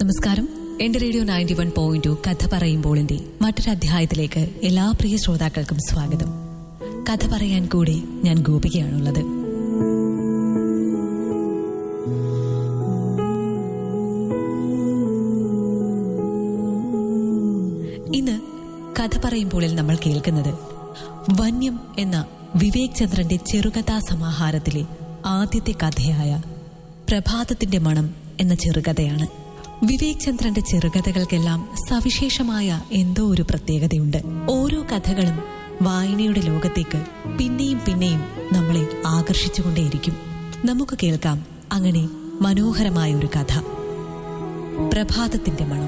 നമസ്കാരം എന്റെ radio ninety one point two കഥ പറയുമ്പോളിന്റെ മറ്റൊരു അധ്യായത്തിലേക്ക് എല്ലാ പ്രിയ ശ്രോതാക്കൾക്കും സ്വാഗതം കഥ പറയാൻ കൂടി ഞാൻ ഗോപികയാണുള്ളത് ഇന്ന് കഥ പറയുമ്പോളിൽ നമ്മൾ കേൾക്കുന്നത് വന്യം എന്ന വിവേക് ചന്ദ്രന്റെ ചെറുകഥാ സമാഹാരത്തിലെ ആദ്യത്തെ കഥയായ പ്രഭാതത്തിന്റെ മണം എന്ന ചെറുകഥയാണ് വിവേക് ചന്ദ്രന്റെ ചെറുകഥകൾക്കെല്ലാം സവിശേഷമായ എന്തോ ഒരു പ്രത്യേകതയുണ്ട് ഓരോ കഥകളും വായനയുടെ ലോകത്തേക്ക് പിന്നെയും പിന്നെയും നമ്മളെ ആകർഷിച്ചുകൊണ്ടേയിരിക്കും നമുക്ക് കേൾക്കാം അങ്ങനെ മനോഹരമായ ഒരു കഥ പ്രഭാതത്തിന്റെ മണം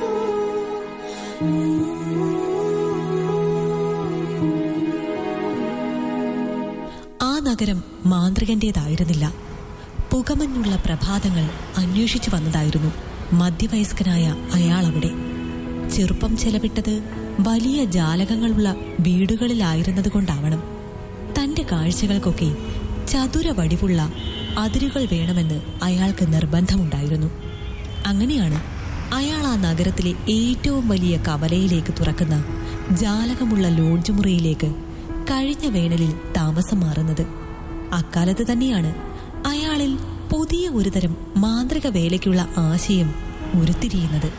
ആ നഗരം മാന്ത്രികന്റേതായിരുന്നില്ല പുകമഞ്ഞുള്ള പ്രഭാതങ്ങൾ അന്വേഷിച്ചു വന്നതായിരുന്നു മധ്യവയസ്കനായ അയാൾ അവിടെ ചെറുപ്പം ചെലവിട്ടത് വലിയ ജാലകങ്ങളുള്ള വീടുകളിലായിരുന്നതുകൊണ്ടാവണം തന്റെ കാഴ്ചകൾക്കൊക്കെ ചതുര വടിവുള്ള അതിരുകൾ വേണമെന്ന് അയാൾക്ക് നിർബന്ധമുണ്ടായിരുന്നു അങ്ങനെയാണ് അയാൾ ആ നഗരത്തിലെ ഏറ്റവും വലിയ കവലയിലേക്ക് തുറക്കുന്ന ജാലകമുള്ള ലോഡ്ജ് മുറിയിലേക്ക് കഴിഞ്ഞ വേനലിൽ താമസം മാറുന്നത് അക്കാലത്ത് തന്നെയാണ് അയാളിൽ പുതിയ ഒരുതരം മാന്ത്രിക വേലയ്ക്കുള്ള ആശയം ഉരുത്തിരിയുന്നത്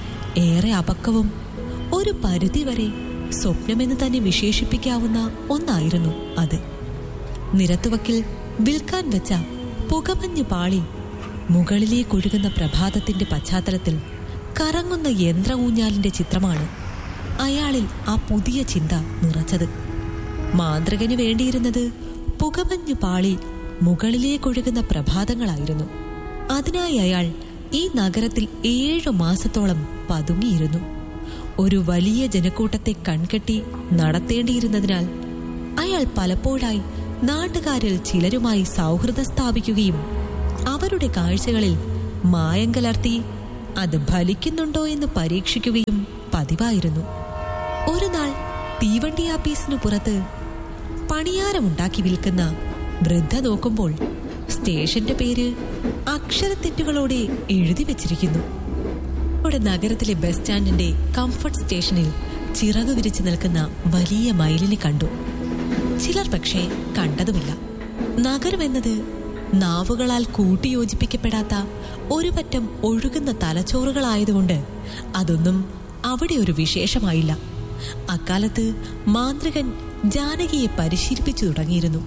ഏറെ അപക്വവും ഒരു പരിധിവരെ സ്വപ്നമെന്ന് തന്നെ വിശേഷിപ്പിക്കാവുന്ന ഒന്നായിരുന്നു അത് നിരത്തുവക്കിൽ വിൽക്കാൻ വെച്ച പുകമഞ്ഞ് പാളി മുകളിലേക്കൊഴുകുന്ന പ്രഭാതത്തിന്റെ പശ്ചാത്തലത്തിൽ കറങ്ങുന്ന യന്ത്ര ഊഞ്ഞാലിന്റെ ചിത്രമാണ് അയാളിൽ ആ പുതിയ ചിന്ത നിറച്ചത് മാന്ത്രികന് വേണ്ടിയിരുന്നത് പുകമഞ്ഞ് പാളി മുകളിലേക്കൊഴുകുന്ന പ്രഭാതങ്ങളായിരുന്നു അതിനായി അയാൾ ഈ നഗരത്തിൽ ഏഴു മാസത്തോളം പതുങ്ങിയിരുന്നു ഒരു വലിയ ജനക്കൂട്ടത്തെ കൺകെട്ടി നടത്തേണ്ടിയിരുന്നതിനാൽ അയാൾ പലപ്പോഴായി നാട്ടുകാരിൽ ചിലരുമായി സൗഹൃദം സ്ഥാപിക്കുകയും അവരുടെ കാഴ്ചകളിൽ മായം കലർത്തി അത് ഫലിക്കുന്നുണ്ടോ എന്ന് പരീക്ഷിക്കുകയും പതിവായിരുന്നു ഒരു നാൾ തീവണ്ടി ആപ്പീസിനു പുറത്ത് പണിയാരമുണ്ടാക്കി വിൽക്കുന്ന വൃദ്ധ നോക്കുമ്പോൾ സ്റ്റേഷന്റെ പേര് അക്ഷരത്തെറ്റുകളോടെ എഴുതി വെച്ചിരിക്കുന്നു ഇവിടെ നഗരത്തിലെ ബസ് സ്റ്റാൻഡിന്റെ കംഫർട്ട് സ്റ്റേഷനിൽ ചിറകു വിരിച്ചു നിൽക്കുന്ന വലിയ മയിലിനെ കണ്ടു ചിലർ പക്ഷേ കണ്ടതുമില്ല നഗരമെന്നത് നാവുകളാൽ കൂട്ടിയോജിപ്പിക്കപ്പെടാത്ത ഒരു പറ്റം ഒഴുകുന്ന തലച്ചോറുകളായതുകൊണ്ട് അതൊന്നും അവിടെ ഒരു വിശേഷമായില്ല അക്കാലത്ത് മാന്ത്രികൻ ജാനകിയെ പരിശീലിപ്പിച്ചു തുടങ്ങിയിരുന്നു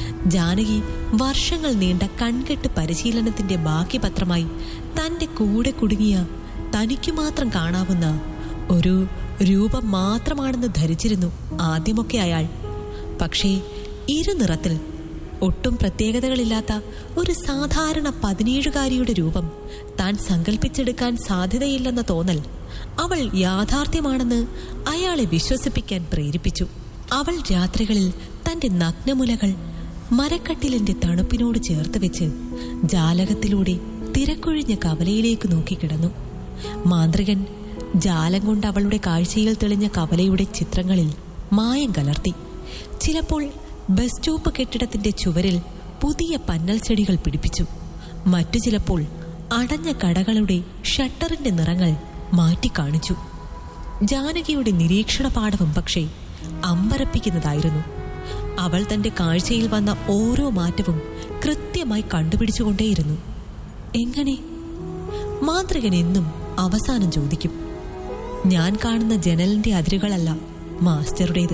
ജാനകി വർഷങ്ങൾ നീണ്ട കൺകെട്ട് പരിശീലനത്തിന്റെ ബാക്കി പത്രമായി തന്റെ കൂടെ കുടുങ്ങിയ തനിക്കു മാത്രം കാണാവുന്ന ഒരു രൂപം മാത്രമാണെന്ന് ധരിച്ചിരുന്നു ആദ്യമൊക്കെ അയാൾ പക്ഷേ ഇരുനിറത്തിൽ ഒട്ടും പ്രത്യേകതകളില്ലാത്ത ഒരു സാധാരണ പതിനേഴുകാരിയുടെ രൂപം താൻ സങ്കല്പിച്ചെടുക്കാൻ സാധ്യതയില്ലെന്ന തോന്നൽ അവൾ യാഥാർത്ഥ്യമാണെന്ന് അയാളെ വിശ്വസിപ്പിക്കാൻ പ്രേരിപ്പിച്ചു അവൾ രാത്രികളിൽ തന്റെ നഗ്നമുലകൾ മരക്കട്ടിലിന്റെ തണുപ്പിനോട് ചേർത്ത് വെച്ച് ജാലകത്തിലൂടെ തിരക്കൊഴിഞ്ഞ കവലയിലേക്ക് നോക്കിക്കിടന്നു മാന്ത്രികൻ ജാലം കൊണ്ട് അവളുടെ കാഴ്ചയിൽ തെളിഞ്ഞ കവലയുടെ ചിത്രങ്ങളിൽ മായം കലർത്തി ചിലപ്പോൾ ബസ് സ്റ്റോപ്പ് കെട്ടിടത്തിന്റെ ചുവരിൽ പുതിയ പന്നൽ ചെടികൾ പിടിപ്പിച്ചു മറ്റു ചിലപ്പോൾ അടഞ്ഞ കടകളുടെ ഷട്ടറിന്റെ നിറങ്ങൾ മാറ്റി കാണിച്ചു ജാനകിയുടെ നിരീക്ഷണ പാഠവും പക്ഷേ അമ്പരപ്പിക്കുന്നതായിരുന്നു അവൾ തന്റെ കാഴ്ചയിൽ വന്ന ഓരോ മാറ്റവും കൃത്യമായി കണ്ടുപിടിച്ചുകൊണ്ടേയിരുന്നു എങ്ങനെ മാന്ത്രികൻ എന്നും അവസാനം ചോദിക്കും ഞാൻ കാണുന്ന ജനലിന്റെ അതിരുകളല്ല മാസ്റ്ററുടേത്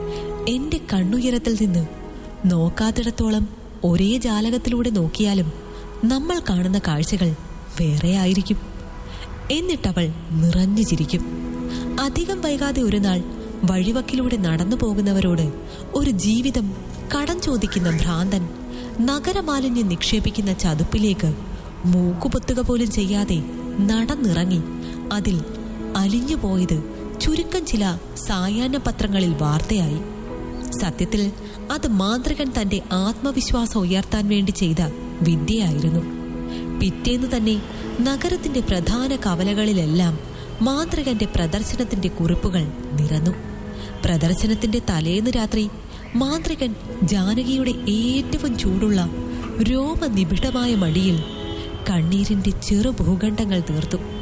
എന്റെ കണ്ണുയരത്തിൽ നിന്ന് നോക്കാത്തിടത്തോളം ഒരേ ജാലകത്തിലൂടെ നോക്കിയാലും നമ്മൾ കാണുന്ന കാഴ്ചകൾ വേറെ ആയിരിക്കും എന്നിട്ടവൾ നിറഞ്ഞു ചിരിക്കും അധികം വൈകാതെ ഒരു നാൾ വഴിവക്കിലൂടെ നടന്നു പോകുന്നവരോട് ഒരു ജീവിതം കടം ചോദിക്കുന്ന ഭ്രാന്തൻ നഗരമാലിന്യം നിക്ഷേപിക്കുന്ന ചതുപ്പിലേക്ക് മൂക്കുപൊത്തുക പോലും ചെയ്യാതെ നടന്നിറങ്ങി അതിൽ അലിഞ്ഞുപോയത് ചുരുക്കം ചില സായാഹ്ന പത്രങ്ങളിൽ വാർത്തയായി സത്യത്തിൽ അത് മാന്ത്രികൻ തന്റെ ആത്മവിശ്വാസം ഉയർത്താൻ വേണ്ടി ചെയ്ത വിദ്യയായിരുന്നു പിറ്റേന്ന് തന്നെ നഗരത്തിന്റെ പ്രധാന കവലകളിലെല്ലാം മാന്ത്രികന്റെ പ്രദർശനത്തിന്റെ കുറിപ്പുകൾ നിറന്നു പ്രദർശനത്തിന്റെ തലേന്ന് രാത്രി മാന്ത്രികൻ ജാനകിയുടെ ഏറ്റവും ചൂടുള്ള രോമനിബിഡമായ മടിയിൽ കണ്ണീരിന്റെ ചെറു ഭൂഖണ്ഡങ്ങൾ തീർത്തു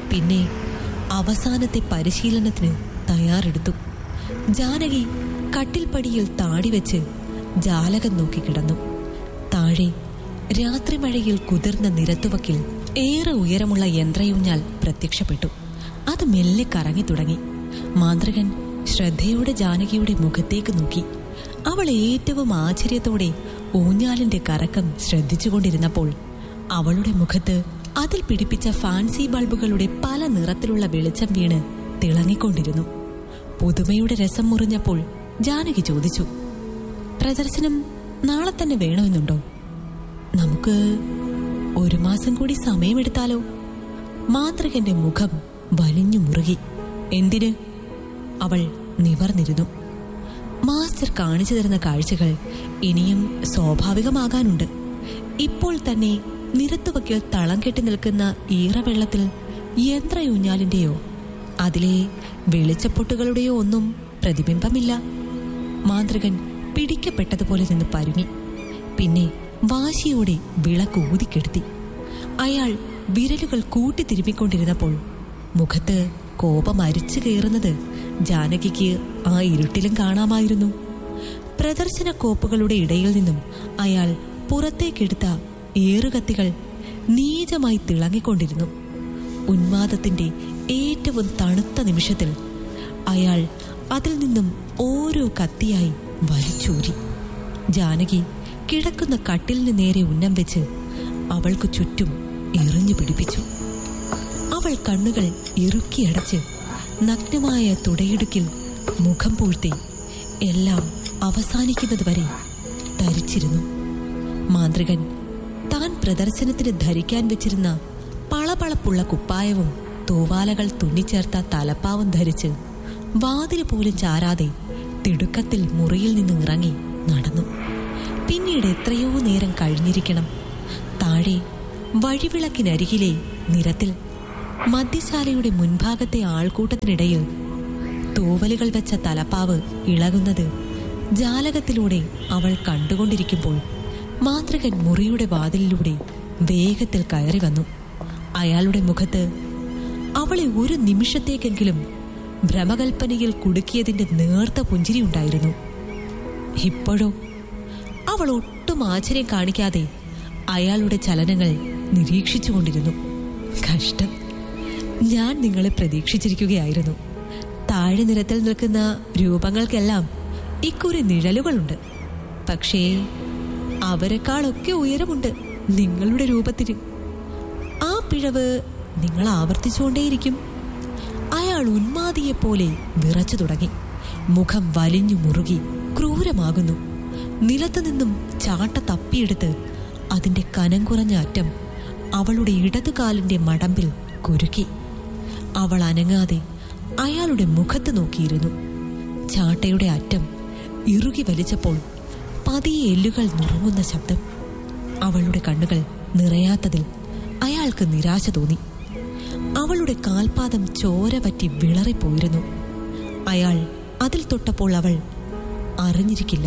പിന്നെ അവസാനത്തെ പരിശീലനത്തിന് തയ്യാറെടുത്തു ജാനകി കട്ടിൽപ്പടിയിൽ താടി വെച്ച് ജാലകം നോക്കി കിടന്നു താഴെ രാത്രിമഴയിൽ കുതിർന്ന നിരത്തുവക്കിൽ ഏറെ ഉയരമുള്ള യന്ത്രയൂഞ്ഞാൽ പ്രത്യക്ഷപ്പെട്ടു അത് മെല്ലെ കറങ്ങി തുടങ്ങി മാന്ത്രികൻ ശ്രദ്ധയോടെ ജാനകിയുടെ മുഖത്തേക്ക് നോക്കി അവൾ ഏറ്റവും ആശ്ചര്യത്തോടെ ഊഞ്ഞാലിന്റെ കറക്കം ശ്രദ്ധിച്ചുകൊണ്ടിരുന്നപ്പോൾ അവളുടെ മുഖത്ത് അതിൽ പിടിപ്പിച്ച ഫാൻസി ബൾബുകളുടെ പല നിറത്തിലുള്ള വെളിച്ചം വീണ് തിളങ്ങിക്കൊണ്ടിരുന്നു പുതുമയുടെ രസം മുറിഞ്ഞപ്പോൾ ജാനകി ചോദിച്ചു പ്രദർശനം നാളെ തന്നെ വേണമെന്നുണ്ടോ നമുക്ക് ഒരു മാസം കൂടി സമയമെടുത്താലോ മാന്ത്രികന്റെ മുഖം വലിഞ്ഞു മുറുകി എന്തിന് അവൾ നിവർന്നിരുന്നു മാസ്റ്റർ കാണിച്ചു തരുന്ന കാഴ്ചകൾ ഇനിയും സ്വാഭാവികമാകാനുണ്ട് ഇപ്പോൾ തന്നെ നിരത്തുവക്കിൽ തളം കെട്ടി നിൽക്കുന്ന ഈറവെള്ളത്തിൽ യന്ത്രയൂഞ്ഞാലിന്റെയോ അതിലെ വെളിച്ചപ്പൊട്ടുകളുടെയോ ഒന്നും പ്രതിബിംബമില്ല മാന്ത്രികൻ പിടിക്കപ്പെട്ടതുപോലെ നിന്ന് പരുങ്ങി പിന്നെ വാശിയോടെ വിളക്ക് ഊതിക്കെടുത്തി അയാൾ വിരലുകൾ കൂട്ടി തിരുമ്മിക്കൊണ്ടിരുന്നപ്പോൾ മുഖത്ത് കോപം അരിച്ചു കയറുന്നത് ജാനകിക്ക് ആ ഇരുട്ടിലും കാണാമായിരുന്നു പ്രദർശന കോപ്പുകളുടെ ഇടയിൽ നിന്നും അയാൾ പുറത്തേക്കെടുത്ത ഏറുകത്തികൾ നീചമായി തിളങ്ങിക്കൊണ്ടിരുന്നു ഉന്മാദത്തിന്റെ ഏറ്റവും തണുത്ത നിമിഷത്തിൽ അയാൾ അതിൽ നിന്നും ഓരോ കത്തിയായി വലിച്ചൂരി ജാനകി കിടക്കുന്ന കട്ടിലിന് നേരെ ഉന്നം വെച്ച് അവൾക്ക് ചുറ്റും എറിഞ്ഞു പിടിപ്പിച്ചു അവൾ കണ്ണുകൾ ഇറുക്കിയടച്ച് നഗ്നമായ തുടയിടുക്കിൽ മുഖം പൂഴ്ത്തി എല്ലാം അവസാനിക്കുന്നത് വരെ ധരിച്ചിരുന്നു മാന്ത്രികൻ താൻ പ്രദർശനത്തിന് ധരിക്കാൻ വെച്ചിരുന്ന പളപളപ്പുള്ള കുപ്പായവും തൂവാലകൾ തുന്നിച്ചേർത്ത തലപ്പാവും ധരിച്ച് വാതില് പോലും ചാരാതെ തിടുക്കത്തിൽ മുറിയിൽ നിന്ന് ഇറങ്ങി നടന്നു പിന്നീട് എത്രയോ നേരം കഴിഞ്ഞിരിക്കണം താഴെ വഴിവിളക്കിനരികിലെ നിരത്തിൽ മദ്യശാലയുടെ മുൻഭാഗത്തെ ആൾക്കൂട്ടത്തിനിടയിൽ തൂവലുകൾ വെച്ച തലപ്പാവ് ഇളകുന്നത് ജാലകത്തിലൂടെ അവൾ കണ്ടുകൊണ്ടിരിക്കുമ്പോൾ മാന്ത്രികൻ മുറിയുടെ വാതിലിലൂടെ വേഗത്തിൽ കയറി വന്നു അയാളുടെ മുഖത്ത് അവളെ ഒരു നിമിഷത്തേക്കെങ്കിലും ഭ്രമകൽപ്പനയിൽ കുടുക്കിയതിന്റെ നേർത്ത പുഞ്ചിരിയുണ്ടായിരുന്നു ഇപ്പോഴോ അവൾ ഒട്ടും ആശ്ചര്യം കാണിക്കാതെ അയാളുടെ ചലനങ്ങൾ നിരീക്ഷിച്ചുകൊണ്ടിരുന്നു കഷ്ടം ഞാൻ നിങ്ങളെ പ്രതീക്ഷിച്ചിരിക്കുകയായിരുന്നു താഴെ നിരത്തിൽ നിൽക്കുന്ന രൂപങ്ങൾക്കെല്ലാം ഇക്കുറി നിഴലുകളുണ്ട് പക്ഷേ അവരെക്കാളൊക്കെ ഉയരമുണ്ട് നിങ്ങളുടെ രൂപത്തിന് ആ പിഴവ് നിങ്ങൾ ആവർത്തിച്ചുകൊണ്ടേയിരിക്കും അയാൾ ഉന്മാദിയെപ്പോലെ വിറച്ചു തുടങ്ങി മുഖം വലിഞ്ഞു മുറുകി ക്രൂരമാകുന്നു നിലത്തു നിന്നും ചാട്ട തപ്പിയെടുത്ത് അതിന്റെ കനം കുറഞ്ഞ അറ്റം അവളുടെ ഇടതുകാലിന്റെ മടമ്പിൽ കുരുക്കി അവൾ അനങ്ങാതെ അയാളുടെ മുഖത്ത് നോക്കിയിരുന്നു ചാട്ടയുടെ അറ്റം ഇറുകി വലിച്ചപ്പോൾ പതിയെ എല്ലുകൾ നുറുങ്ങുന്ന ശബ്ദം അവളുടെ കണ്ണുകൾ നിറയാത്തതിൽ അയാൾക്ക് നിരാശ തോന്നി അവളുടെ കാൽപാദം ചോര പറ്റി വിളറിപ്പോയിരുന്നു അയാൾ അതിൽ തൊട്ടപ്പോൾ അവൾ അറിഞ്ഞിരിക്കില്ല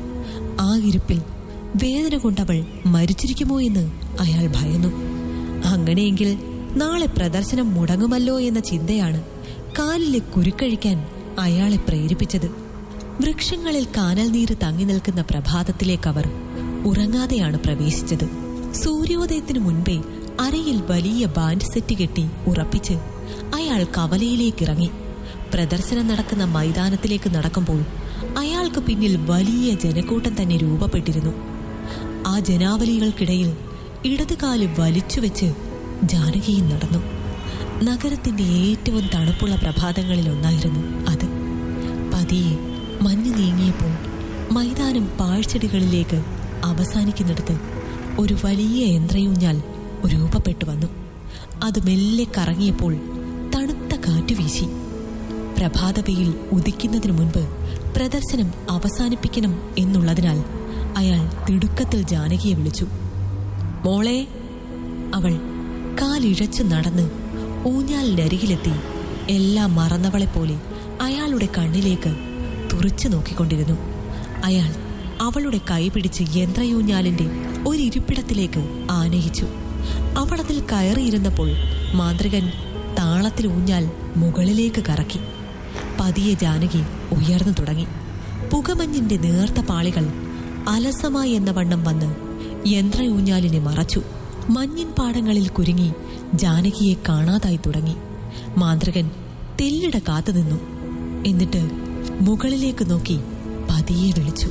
ആ ഇരിപ്പിൽ വേദന കൊണ്ടവൾ മരിച്ചിരിക്കുമോ എന്ന് അയാൾ ഭയന്നു അങ്ങനെയെങ്കിൽ നാളെ പ്രദർശനം മുടങ്ങുമല്ലോ എന്ന ചിന്തയാണ് കാലിലെ കുരുക്കഴിക്കാൻ അയാളെ പ്രേരിപ്പിച്ചത് വൃക്ഷങ്ങളിൽ കാനൽ നീര് തങ്ങി നിൽക്കുന്ന പ്രഭാതത്തിലേക്ക് അവർ ഉറങ്ങാതെയാണ് പ്രവേശിച്ചത് സൂര്യോദയത്തിനു മുൻപേ അരയിൽ വലിയ ബാൻഡ് സെറ്റ് കെട്ടി ഉറപ്പിച്ച് അയാൾ കവലയിലേക്ക് ഇറങ്ങി പ്രദർശനം നടക്കുന്ന മൈതാനത്തിലേക്ക് നടക്കുമ്പോൾ അയാൾക്ക് പിന്നിൽ വലിയ ജനക്കൂട്ടം തന്നെ രൂപപ്പെട്ടിരുന്നു ആ ജനാവലികൾക്കിടയിൽ ഇടതുകാല് വലിച്ചുവെച്ച് ജാനകിയും നടന്നു നഗരത്തിന്റെ ഏറ്റവും തണുപ്പുള്ള പ്രഭാതങ്ങളിൽ ഒന്നായിരുന്നു അത് പതിയെ മഞ്ഞ് നീങ്ങിയപ്പോൾ മൈതാനം പാഴ്ചെടികളിലേക്ക് അവസാനിക്കുന്നിടത്ത് ഒരു വലിയ യന്ത്രയൂഞ്ഞാൽ രൂപപ്പെട്ടു വന്നു അത് മെല്ലെ കറങ്ങിയപ്പോൾ തണുത്ത കാറ്റു വീശി പ്രഭാതവെയിൽ ഉദിക്കുന്നതിനു മുൻപ് പ്രദർശനം അവസാനിപ്പിക്കണം എന്നുള്ളതിനാൽ അയാൾ തിടുക്കത്തിൽ ജാനകിയെ വിളിച്ചു മോളെ അവൾ കാലിഴച്ച് നടന്ന് ഊഞ്ഞാലിനരികിലെത്തി എല്ലാം മറന്നവളെപ്പോലെ അയാളുടെ കണ്ണിലേക്ക് തുറച്ചു നോക്കിക്കൊണ്ടിരുന്നു അയാൾ അവളുടെ കൈ പിടിച്ച് യന്ത്രയൂഞ്ഞാലിന്റെ ഒരിരിപ്പിടത്തിലേക്ക് ആനയിച്ചു അവൾ അതിൽ കയറിയിരുന്നപ്പോൾ മാന്ത്രികൻ താഴെ താളത്തിൽ ഊഞ്ഞാൽ മുകളിലേക്ക് കറക്കി പതിയെ ജാനകി ഉയർന്നു തുടങ്ങി പുകമഞ്ഞിന്റെ നേർത്ത പാളികൾ അലസമായി എന്ന വണ്ണം വന്ന് യന്ത്ര ഊഞ്ഞാലിനെ മറച്ചു മഞ്ഞിൻ പാടങ്ങളിൽ കുരുങ്ങി ജാനകിയെ കാണാതായി തുടങ്ങി മാന്ത്രികൻ തെല്ലിട കാത്തുനിന്നു എന്നിട്ട് മുകളിലേക്ക് നോക്കി പതിയെ വിളിച്ചു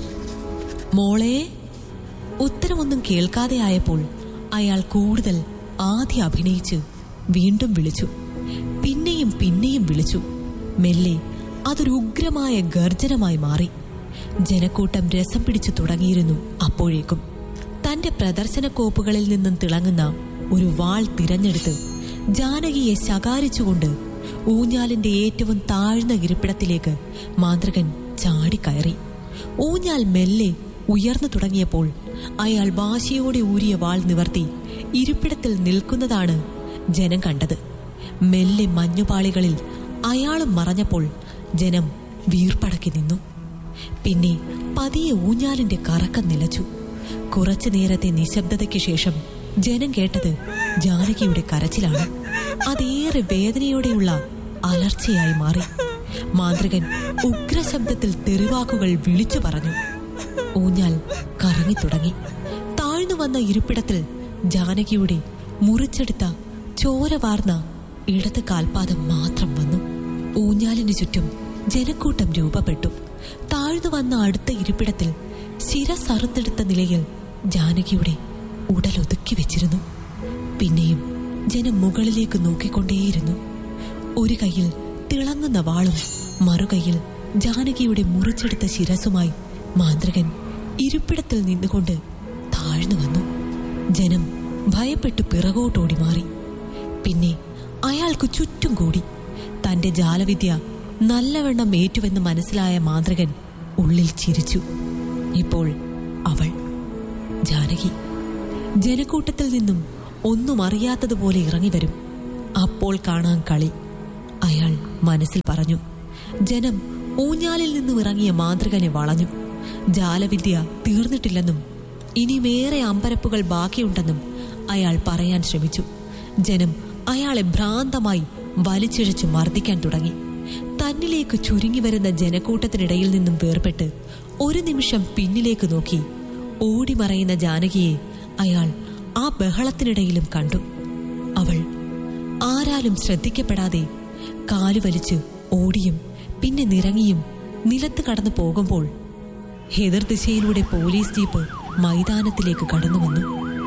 മോളെ ഉത്തരമൊന്നും കേൾക്കാതെ ആയപ്പോൾ അയാൾ കൂടുതൽ ആദ്യം അഭിനയിച്ച് വീണ്ടും വിളിച്ചു പിന്നെയും പിന്നെയും വിളിച്ചു മെല്ലെ അതൊരു ഉഗ്രമായ ഗർജനമായി മാറി ജനക്കൂട്ടം രസം പിടിച്ചു തുടങ്ങിയിരുന്നു അപ്പോഴേക്കും തന്റെ പ്രദർശന കോപ്പുകളിൽ നിന്നും തിളങ്ങുന്ന ഒരു വാൾ തിരഞ്ഞെടുത്ത് ജാനകിയെ ശകാരിച്ചുകൊണ്ട് ഊഞ്ഞാലിന്റെ ഏറ്റവും താഴ്ന്ന ഇരിപ്പിടത്തിലേക്ക് മാന്ത്രികൻ ചാടിക്കയറി ഊഞ്ഞാൽ മെല്ലെ ഉയർന്നു തുടങ്ങിയപ്പോൾ അയാൾ വാശിയോടെ ഊരിയ വാൾ നിവർത്തി ഇരിപ്പിടത്തിൽ നിൽക്കുന്നതാണ് ജനം കണ്ടത് മെല്ലെ മഞ്ഞുപാളികളിൽ അയാളും മറഞ്ഞപ്പോൾ ജനം വീർപ്പടക്കി നിന്നു പിന്നെ പതിയെ ഊഞ്ഞാലിന്റെ കറക്കം നിലച്ചു കുറച്ചു നേരത്തെ നിശബ്ദതയ്ക്ക് ശേഷം ജനം കേട്ടത് ജാനകിയുടെ കരച്ചിലാണ് അതേറെ വേദനയോടെയുള്ള അലർച്ചയായി മാറി മാന്ത്രികൻ ഉഗ്രശബ്ദത്തിൽ തെറിവാക്കുകൾ വിളിച്ചു പറഞ്ഞു ഊഞ്ഞാൽ കറങ്ങി തുടങ്ങി താഴ്ന്നു വന്ന ഇരിപ്പിടത്തിൽ ജാനകിയുടെ മുറിച്ചെടുത്ത ചോര വാർന്ന ഇടത് കാൽപാദം മാത്രം വന്നു ഊഞ്ഞാലിന് ചുറ്റും ജനക്കൂട്ടം രൂപപ്പെട്ടു താഴ്ന്നു വന്ന അടുത്ത ഇരിപ്പിടത്തിൽ ശിരസറുത്തെടുത്ത നിലയിൽ ജാനകിയുടെ ഉടലൊതുക്കി വെച്ചിരുന്നു പിന്നെയും ജനം മുകളിലേക്ക് നോക്കിക്കൊണ്ടേയിരുന്നു ഒരു കൈയിൽ തിളങ്ങുന്ന വാളും മറുകൈയിൽ ജാനകിയുടെ മുറിച്ചെടുത്ത ശിരസുമായി മാന്ത്രികൻ ഇരിപ്പിടത്തിൽ നിന്നുകൊണ്ട് താഴ്ന്നു വന്നു ജനം ഭയപ്പെട്ടു പിറകോട്ടോടി മാറി പിന്നെ അയാൾക്ക് ചുറ്റും കൂടി തന്റെ ജാലവിദ്യ നല്ലവണ്ണം ഏറ്റുവെന്ന് മനസ്സിലായ മാന്ത്രികൻ ഉള്ളിൽ ചിരിച്ചു ഇപ്പോൾ അവൾ ജാനകി ജനക്കൂട്ടത്തിൽ നിന്നും ഒന്നും അറിയാത്തതുപോലെ ഇറങ്ങി വരും അപ്പോൾ കാണാൻ കളി അയാൾ മനസ്സിൽ പറഞ്ഞു ജനം ഊഞ്ഞാലിൽ നിന്നും ഇറങ്ങിയ മാന്ത്രികനെ വളഞ്ഞു ജാലവിദ്യ തീർന്നിട്ടില്ലെന്നും ഇനിമേറെ അമ്പരപ്പുകൾ ബാക്കിയുണ്ടെന്നും അയാൾ പറയാൻ ശ്രമിച്ചു ജനം അയാളെ ഭ്രാന്തമായി വലിച്ചിഴച്ചു മർദ്ദിക്കാൻ തുടങ്ങി തന്നിലേക്ക് ചുരുങ്ങി വരുന്ന ജനക്കൂട്ടത്തിനിടയിൽ നിന്നും വേർപെട്ട് ഒരു നിമിഷം പിന്നിലേക്ക് നോക്കി ഓടിമറയുന്ന ജാനകിയെ അയാൾ ആ ബഹളത്തിനിടയിലും കണ്ടു അവൾ ആരാലും ശ്രദ്ധിക്കപ്പെടാതെ കാലുവലിച്ച് ഓടിയും പിന്നെ നിറങ്ങിയും നിലത്ത് കടന്നു പോകുമ്പോൾ എതിർദിശയിലൂടെ പോലീസ് ജീപ്പ് മൈതാനത്തിലേക്ക് കടന്നു വന്നു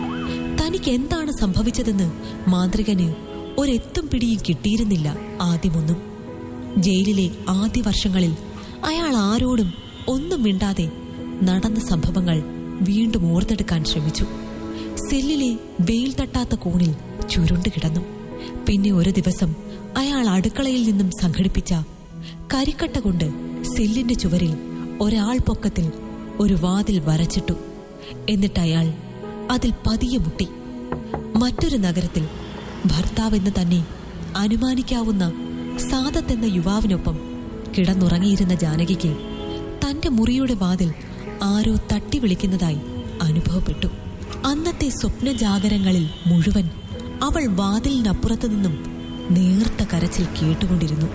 തനിക്ക് എന്താണ് സംഭവിച്ചതെന്ന് മാന്ത്രികന് ഒരെത്തും പിടിയും കിട്ടിയിരുന്നില്ല ആദ്യമൊന്നും ജയിലിലെ ആദ്യ വർഷങ്ങളിൽ അയാൾ ആരോടും ഒന്നും മിണ്ടാതെ നടന്ന സംഭവങ്ങൾ വീണ്ടും ഓർത്തെടുക്കാൻ ശ്രമിച്ചു സെല്ലിലെ വെയിൽ തട്ടാത്ത കോണിൽ ചുരുണ്ടു കിടന്നു പിന്നെ ഒരു ദിവസം അയാൾ അടുക്കളയിൽ നിന്നും സംഘടിപ്പിച്ച കരിക്കട്ട കൊണ്ട് സെല്ലിന്റെ ചുവരിൽ ഒരാൾ പൊക്കത്തിൽ ഒരു വാതിൽ വരച്ചിട്ടു എന്നിട്ട് അയാൾ അതിൽ പതിയെ മുട്ടി മറ്റൊരു നഗരത്തിൽ ഭർത്താവെന്ന് തന്നെ അനുമാനിക്കാവുന്ന സാദത്ത് എന്ന യുവാവിനൊപ്പം കിടന്നുറങ്ങിയിരുന്ന ജാനകിക്ക് തന്റെ മുറിയുടെ വാതിൽ ആരോ തട്ടി വിളിക്കുന്നതായി അനുഭവപ്പെട്ടു അന്നത്തെ സ്വപ്നജാഗരങ്ങളിൽ മുഴുവൻ അവൾ വാതിലിനപ്പുറത്തു നിന്നും നേർത്ത കരച്ചിൽ കേട്ടുകൊണ്ടിരുന്നു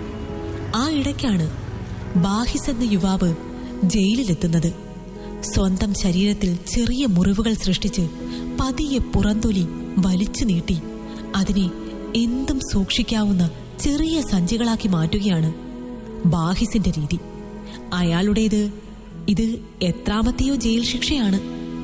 ആ ഇടയ്ക്കാണ് ബാഹിസ് എന്ന യുവാവ് ജയിലിലെത്തുന്നത് സ്വന്തം ശരീരത്തിൽ ചെറിയ മുറിവുകൾ സൃഷ്ടിച്ച് പതിയെ പുറന്തൊലി വലിച്ചു നീട്ടി അതിനെ എന്തും സൂക്ഷിക്കാവുന്ന ചെറിയ സഞ്ചികളാക്കി മാറ്റുകയാണ് ബാഹിസിന്റെ രീതി അയാളുടേത് ഇത് എത്രാമത്തെയോ ജയിൽ ശിക്ഷയാണ്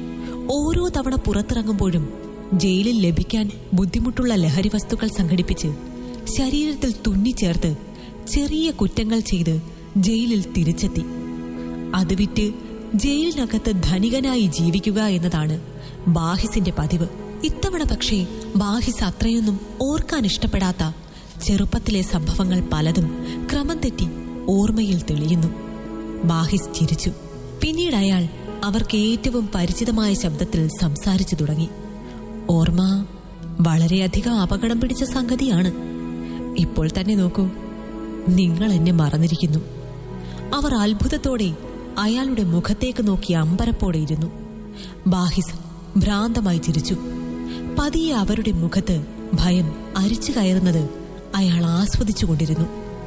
ഓരോ തവണ പുറത്തിറങ്ങുമ്പോഴും ജയിലിൽ ലഭിക്കാൻ ബുദ്ധിമുട്ടുള്ള ലഹരി വസ്തുക്കൾ സംഘടിപ്പിച്ച് ശരീരത്തിൽ തുന്നിച്ചേർത്ത് ചെറിയ കുറ്റങ്ങൾ ചെയ്ത് ജയിലിൽ തിരിച്ചെത്തി അത് വിറ്റ് ജയിലിനകത്ത് ധനികനായി ജീവിക്കുക എന്നതാണ് ബാഹിസിന്റെ പതിവ് ഇത്തവണ പക്ഷേ ബാഹിസ് അത്രയൊന്നും ഓർക്കാൻ ഇഷ്ടപ്പെടാത്ത ചെറുപ്പത്തിലെ സംഭവങ്ങൾ പലതും ക്രമം തെറ്റി ഓർമ്മയിൽ തെളിയുന്നു ബാഹിസ് ചിരിച്ചു പിന്നീട് അയാൾ അവർക്ക് ഏറ്റവും പരിചിതമായ ശബ്ദത്തിൽ സംസാരിച്ചു തുടങ്ങി ഓർമ്മ വളരെയധികം അപകടം പിടിച്ച സംഗതിയാണ് ഇപ്പോൾ തന്നെ നോക്കൂ നിങ്ങൾ എന്നെ മറന്നിരിക്കുന്നു അവർ അത്ഭുതത്തോടെ അയാളുടെ മുഖത്തേക്ക് നോക്കി അമ്പരപ്പോടെ ഇരുന്നു ബാഹിസ് ഭ്രാന്തമായി ചിരിച്ചു പതിയെ അവരുടെ മുഖത്ത് ഭയം അരിച്ചു കയറുന്നത് അയാൾ ആസ്വദിച്ചുകൊണ്ടിരുന്നു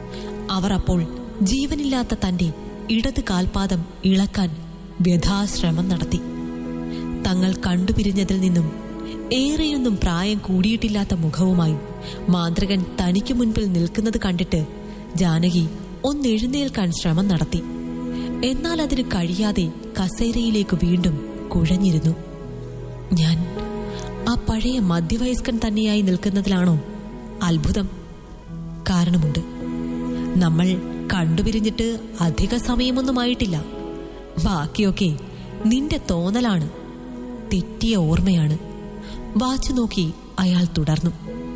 അവർ അപ്പോൾ ജീവനില്ലാത്ത തന്റെ ഇടത് കാൽപാദം ഇളക്കാൻ വ്യഥാശ്രമം നടത്തി തങ്ങൾ കണ്ടുപിരിഞ്ഞതിൽ നിന്നും ഏറെയൊന്നും പ്രായം കൂടിയിട്ടില്ലാത്ത മുഖവുമായി മാന്ത്രികൻ തനിക്ക് മുൻപിൽ നിൽക്കുന്നത് കണ്ടിട്ട് ജാനകി ഒന്നെഴുന്നേൽക്കാൻ ശ്രമം നടത്തി എന്നാൽ അതിന് കഴിയാതെ കസേരയിലേക്ക് വീണ്ടും കുഴഞ്ഞിരുന്നു ഞാൻ ആ പഴയ മധ്യവയസ്കൻ തന്നെയായി നിൽക്കുന്നതിലാണോ അത്ഭുതം കാരണമുണ്ട് നമ്മൾ കണ്ടുപിരിഞ്ഞിട്ട് അധിക സമയമൊന്നുമായിട്ടില്ല ബാക്കിയൊക്കെ നിന്റെ തോന്നലാണ് തെറ്റിയ ഓർമ്മയാണ് വാച്ച് നോക്കി അയാൾ തുടർന്നു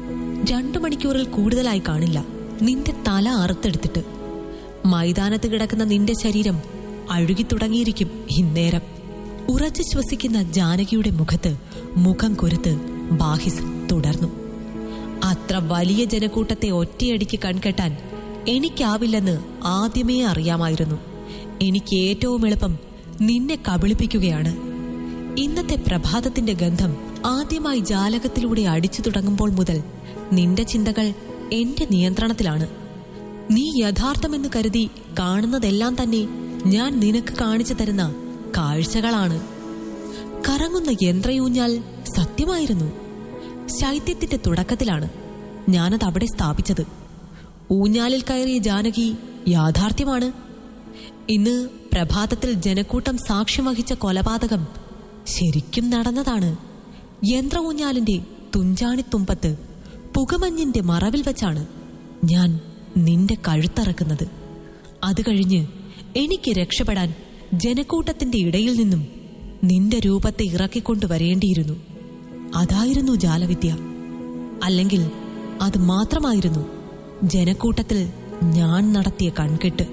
രണ്ടു മണിക്കൂറിൽ കൂടുതലായി കാണില്ല നിന്റെ തല അറുത്തെടുത്തിട്ട് മൈതാനത്ത് കിടക്കുന്ന നിന്റെ ശരീരം അഴുകി തുടങ്ങിയിരിക്കും ഇന്നേരം ഉറച്ചു ശ്വസിക്കുന്ന ജാനകിയുടെ മുഖത്ത് മുഖം കൊരുത്ത് ബാഹിസ് തുടർന്നു അത്ര വലിയ ജനക്കൂട്ടത്തെ ഒറ്റയടിക്ക് കൺകെട്ടാൻ എനിക്കാവില്ലെന്ന് ആദ്യമേ അറിയാമായിരുന്നു എനിക്ക് ഏറ്റവും എളുപ്പം നിന്നെ കബളിപ്പിക്കുകയാണ് ഇന്നത്തെ പ്രഭാതത്തിന്റെ ഗന്ധം ആദ്യമായി ജാലകത്തിലൂടെ അടിച്ചു തുടങ്ങുമ്പോൾ മുതൽ നിന്റെ ചിന്തകൾ എന്റെ നിയന്ത്രണത്തിലാണ് നീ യഥാർത്ഥമെന്ന് കരുതി കാണുന്നതെല്ലാം തന്നെ ഞാൻ നിനക്ക് കാണിച്ചു തരുന്ന കാഴ്ചകളാണ് കറങ്ങുന്ന യന്ത്രയൂഞ്ഞാൽ സത്യമായിരുന്നു ശൈത്യത്തിന്റെ തുടക്കത്തിലാണ് ഞാനത് അവിടെ സ്ഥാപിച്ചത് ഊഞ്ഞാലിൽ കയറിയ ജാനകി യാഥാർത്ഥ്യമാണ് ഇന്ന് പ്രഭാതത്തിൽ ജനക്കൂട്ടം സാക്ഷ്യം വഹിച്ച കൊലപാതകം ശരിക്കും നടന്നതാണ് യന്ത്ര ഊഞ്ഞാലിന്റെ തുഞ്ചാണിത്തുമ്പത്ത് പുകമഞ്ഞിന്റെ മറവിൽ വെച്ചാണ് ഞാൻ നിന്റെ കഴുത്തറക്കുന്നത് അത് കഴിഞ്ഞ് എനിക്ക് രക്ഷപ്പെടാൻ ജനക്കൂട്ടത്തിന്റെ ഇടയിൽ നിന്നും നിന്റെ രൂപത്തെ ഇറക്കിക്കൊണ്ടു വരേണ്ടിയിരുന്നു അതായിരുന്നു ജാലവിദ്യ അല്ലെങ്കിൽ അത് മാത്രമായിരുന്നു ജനക്കൂട്ടത്തിൽ ഞാൻ നടത്തിയ കൺകെട്ട്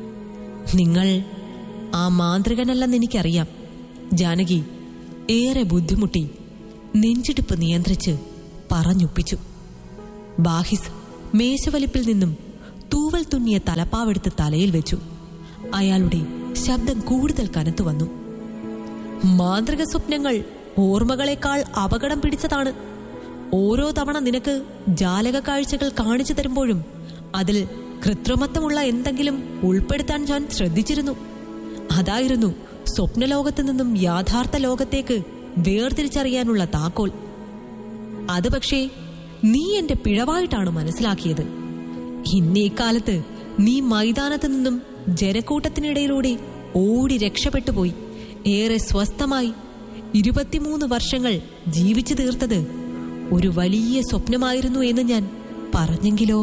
നിങ്ങൾ ആ മാന്ത്രികനല്ലെന്ന് എനിക്കറിയാം ജാനകി ഏറെ ബുദ്ധിമുട്ടി നെഞ്ചിടിപ്പ് നിയന്ത്രിച്ച് പറഞ്ഞൊപ്പിച്ചു ബാഹിസ് മേശവലിപ്പിൽ നിന്നും തൂവൽ തുന്നിയ തലപ്പാവെടുത്ത് തലയിൽ വെച്ചു അയാളുടെ ശബ്ദം കൂടുതൽ കനത്തു വന്നു മാന്ത്രിക സ്വപ്നങ്ങൾ ഓർമ്മകളെക്കാൾ അപകടം പിടിച്ചതാണ് ഓരോ തവണ നിനക്ക് ജാലക കാഴ്ചകൾ കാണിച്ചു തരുമ്പോഴും അതിൽ കൃത്രിമത്വമുള്ള എന്തെങ്കിലും ഉൾപ്പെടുത്താൻ ഞാൻ ശ്രദ്ധിച്ചിരുന്നു അതായിരുന്നു സ്വപ്നലോകത്ത് നിന്നും യാഥാർത്ഥ ലോകത്തേക്ക് വേർതിരിച്ചറിയാനുള്ള താക്കോൽ അത് പക്ഷേ നീ എന്റെ പിഴവായിട്ടാണ് മനസ്സിലാക്കിയത് ഇന്നീ കാലത്ത് നീ മൈതാനത്ത് നിന്നും ജനക്കൂട്ടത്തിനിടയിലൂടെ ഓടി രക്ഷപ്പെട്ടു പോയി ഏറെ സ്വസ്ഥമായി ഇരുപത്തിമൂന്ന് വർഷങ്ങൾ ജീവിച്ചു തീർത്തത് ഒരു വലിയ സ്വപ്നമായിരുന്നു എന്ന് ഞാൻ പറഞ്ഞെങ്കിലോ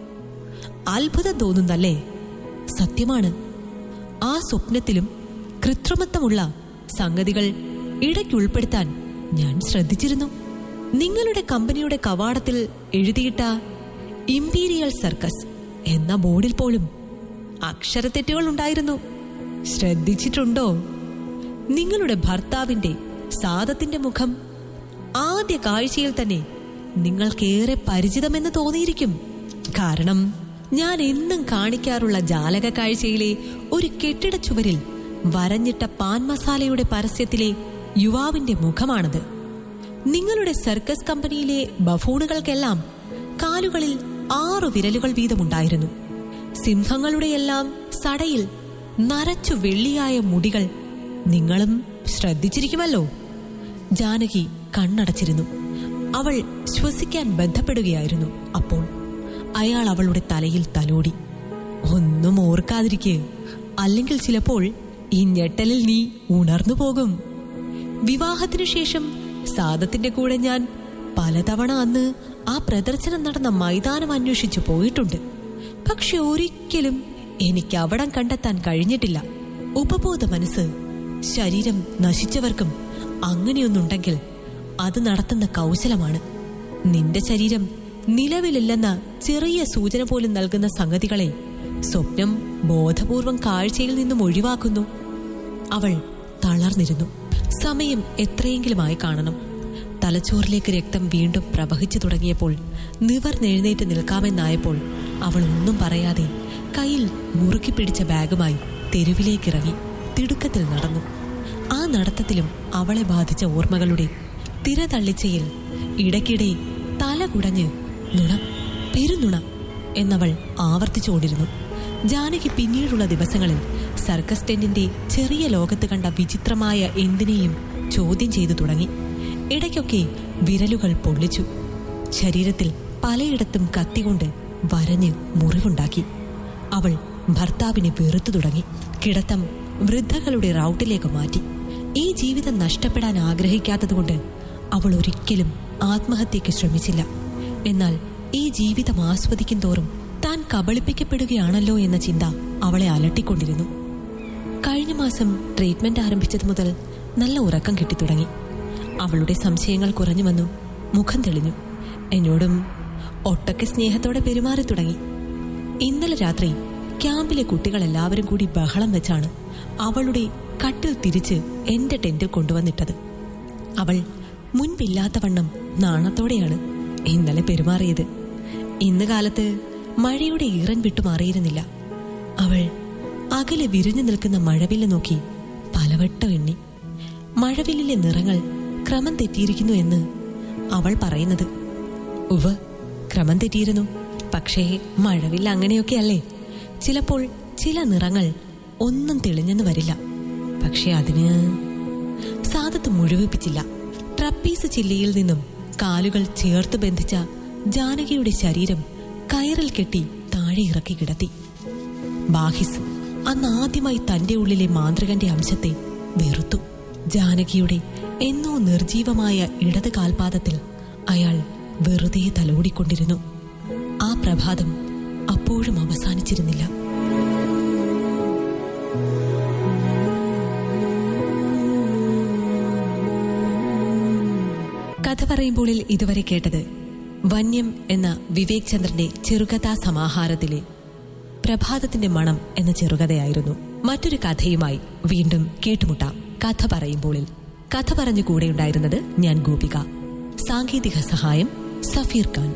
അത്ഭുതം തോന്നുന്നല്ലേ സത്യമാണ് ആ സ്വപ്നത്തിലും കൃത്രിമത്വമുള്ള സംഗതികൾ ഇടയ്ക്കുൾപ്പെടുത്താൻ ഞാൻ ശ്രദ്ധിച്ചിരുന്നു നിങ്ങളുടെ കമ്പനിയുടെ കവാടത്തിൽ എഴുതിയിട്ട ഇമ്പീരിയൽ സർക്കസ് എന്ന ബോർഡിൽ പോലും അക്ഷരത്തെറ്റുകൾ ഉണ്ടായിരുന്നു ശ്രദ്ധിച്ചിട്ടുണ്ടോ നിങ്ങളുടെ ഭർത്താവിന്റെ സാദത്തിന്റെ മുഖം ആദ്യ കാഴ്ചയിൽ തന്നെ നിങ്ങൾക്കേറെ പരിചിതമെന്ന് തോന്നിയിരിക്കും കാരണം ഞാൻ എന്നും കാണിക്കാറുള്ള ജാലക കാഴ്ചയിലെ ഒരു കെട്ടിട ചുവരിൽ വരഞ്ഞിട്ട പാൻ മസാലയുടെ പരസ്യത്തിലെ യുവാവിന്റെ മുഖമാണത് നിങ്ങളുടെ സർക്കസ് കമ്പനിയിലെ ബഫൂണുകൾക്കെല്ലാം കാലുകളിൽ ആറു വിരലുകൾ വീതമുണ്ടായിരുന്നു സിംഹങ്ങളുടെയെല്ലാം സടയിൽ നരച്ചു വെള്ളിയായ മുടികൾ നിങ്ങളും ശ്രദ്ധിച്ചിരിക്കുമല്ലോ ജാനകി കണ്ണടച്ചിരുന്നു അവൾ ശ്വസിക്കാൻ ബന്ധപ്പെടുകയായിരുന്നു അപ്പോൾ അയാൾ അവളുടെ തലയിൽ തലോടി ഒന്നും ഓർക്കാതിരിക്കെ അല്ലെങ്കിൽ ചിലപ്പോൾ ഈ ഞെട്ടലിൽ നീ ഉണർന്നു പോകും വിവാഹത്തിനു ശേഷം സാദത്തിന്റെ കൂടെ ഞാൻ പലതവണ അന്ന് ആ പ്രദർശനം നടന്ന മൈതാനം അന്വേഷിച്ചു പോയിട്ടുണ്ട് പക്ഷെ ഒരിക്കലും എനിക്ക് അവിടം കണ്ടെത്താൻ കഴിഞ്ഞിട്ടില്ല ഉപബോധ മനസ്സ് ശരീരം നശിച്ചവർക്കും അങ്ങനെയൊന്നുണ്ടെങ്കിൽ അത് നടത്തുന്ന കൗശലമാണ് നിന്റെ ശരീരം നിലവിലില്ലെന്ന ചെറിയ സൂചന പോലും നൽകുന്ന സംഗതികളെ സ്വപ്നം ബോധപൂർവം കാഴ്ചയിൽ നിന്നും ഒഴിവാക്കുന്നു അവൾ തളർന്നിരുന്നു സമയം എത്രയെങ്കിലുമായി കാണണം തലച്ചോറിലേക്ക് രക്തം വീണ്ടും പ്രവഹിച്ചു തുടങ്ങിയപ്പോൾ നിവർന്നെഴുന്നേറ്റ് നിൽക്കാമെന്നായപ്പോൾ അവൾ ഒന്നും പറയാതെ കയ്യിൽ മുറുക്കി പിടിച്ച ബാഗുമായി തെരുവിലേക്കിറങ്ങി തിടുക്കത്തിൽ നടന്നു ആ നടത്തത്തിലും അവളെ ബാധിച്ച ഓർമ്മകളുടെ തിരതള്ളിച്ചയിൽ ഇടയ്ക്കിടെ തല കുടഞ്ഞ് നുണ പെരുന്നുണ എന്നവൾ ആവർത്തിച്ചുകൊണ്ടിരുന്നു ജാനകി പിന്നീടുള്ള ദിവസങ്ങളിൽ സർക്കസ് ടെന്റിന്റെ ചെറിയ ലോകത്ത് കണ്ട വിചിത്രമായ എന്തിനേയും ചോദ്യം ചെയ്തു തുടങ്ങി ഇടയ്ക്കൊക്കെ വിരലുകൾ പൊള്ളിച്ചു ശരീരത്തിൽ പലയിടത്തും കത്തികൊണ്ട് വരഞ്ഞ് മുറിവുണ്ടാക്കി അവൾ ഭർത്താവിനെ വെറുത്തു തുടങ്ങി കിടത്തം വൃദ്ധകളുടെ റൗട്ടിലേക്ക് മാറ്റി ഈ ജീവിതം നഷ്ടപ്പെടാൻ ആഗ്രഹിക്കാത്തതുകൊണ്ട് അവൾ ഒരിക്കലും ആത്മഹത്യക്ക് ശ്രമിച്ചില്ല എന്നാൽ ഈ ജീവിതം ആസ്വദിക്കും തോറും താൻ കബളിപ്പിക്കപ്പെടുകയാണല്ലോ എന്ന ചിന്ത അവളെ അലട്ടിക്കൊണ്ടിരുന്നു കഴിഞ്ഞ മാസം ട്രീറ്റ്മെന്റ് ആരംഭിച്ചത് മുതൽ നല്ല ഉറക്കം കിട്ടിത്തുടങ്ങി അവളുടെ സംശയങ്ങൾ കുറഞ്ഞു വന്നു മുഖം തെളിഞ്ഞു എന്നോടും ഒട്ടൊക്കെ സ്നേഹത്തോടെ പെരുമാറി തുടങ്ങി ഇന്നലെ രാത്രി ക്യാമ്പിലെ കുട്ടികൾ എല്ലാവരും കൂടി ബഹളം വെച്ചാണ് അവളുടെ കട്ടിൽ തിരിച്ച് എന്റെ ടെന്റിൽ കൊണ്ടുവന്നിട്ടത് അവൾ മുൻപില്ലാത്ത വണ്ണം നാണത്തോടെയാണ് ഇന്നലെ പെരുമാറിയത് ഇന്ന് കാലത്ത് മഴയുടെ ഈറൻ വിട്ടു മാറിയിരുന്നില്ല അവൾ അകലെ വിരിഞ്ഞു നിൽക്കുന്ന മഴവില്ല് നോക്കി പലവട്ടം എണ്ണി മഴവില്ലിലെ നിറങ്ങൾ ക്രമം തെറ്റിയിരിക്കുന്നു എന്ന് അവൾ പറയുന്നത് ഉവ് ക്രമം തെറ്റിയിരുന്നു പക്ഷേ മഴവില്ല അങ്ങനെയൊക്കെയല്ലേ ചിലപ്പോൾ ചില നിറങ്ങൾ ഒന്നും തെളിഞ്ഞെന്ന് വരില്ല പക്ഷെ അതിന് സാദത്ത് മുഴുവിപ്പിച്ചില്ല ട്രപ്പീസ് ചില്ലയിൽ നിന്നും കാലുകൾ ചേർത്ത് ബന്ധിച്ച ജാനകിയുടെ ശരീരം കയറിൽ കെട്ടി താഴെ ഇറക്കി കിടത്തി ബാഹിസ് അന്ന് ആദ്യമായി തന്റെ ഉള്ളിലെ മാന്ത്രികന്റെ അംശത്തെ വെറുത്തു ജാനകിയുടെ എന്നോ നിർജീവമായ ഇടത് കാൽപാദത്തിൽ അയാൾ വെറുതെ തലോടിക്കൊണ്ടിരുന്നു ആ പ്രഭാതം അപ്പോഴും അവസാനിച്ചിരുന്നില്ല കഥ പറയുമ്പോളിൽ ഇതുവരെ കേട്ടത് വന്യം എന്ന വിവേക് ചന്ദ്രന്റെ ചെറുകഥാ സമാഹാരത്തിലെ പ്രഭാതത്തിന്റെ മണം എന്ന ചെറുകഥയായിരുന്നു മറ്റൊരു കഥയുമായി വീണ്ടും കേട്ടുമുട്ടാം കഥ പറയുമ്പോളിൽ കഥ പറഞ്ഞു കൂടെയുണ്ടായിരുന്നത് ഞാൻ ഗോപിക സാങ്കേതിക സഹായം സഫീർ ഖാൻ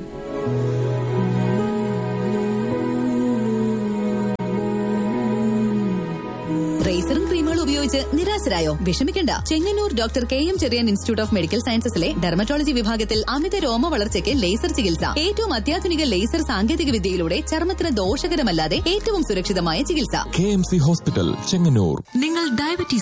റേസറും ക്രീമുകളും ഉപയോഗിച്ച് നിരാശരായോ വിഷമിക്കണ്ട Chengannur doctor K M Cherian institute of medical സയൻസസിലെ ഡെർമറ്റോളജി വിഭാഗത്തിൽ അമിത രോമ വളർച്ചയ്ക്ക് ലേസർ ചികിത്സ ഏറ്റവും അത്യാധുനിക ലേസർ സാങ്കേതിക വിദ്യയിലൂടെ ചർമ്മത്തിന് ദോഷകരമല്ലാതെ ഏറ്റവും സുരക്ഷിതമായ ചികിത്സ K M C hospital Chengannur നിങ്ങൾ ഡയബറ്റീസ്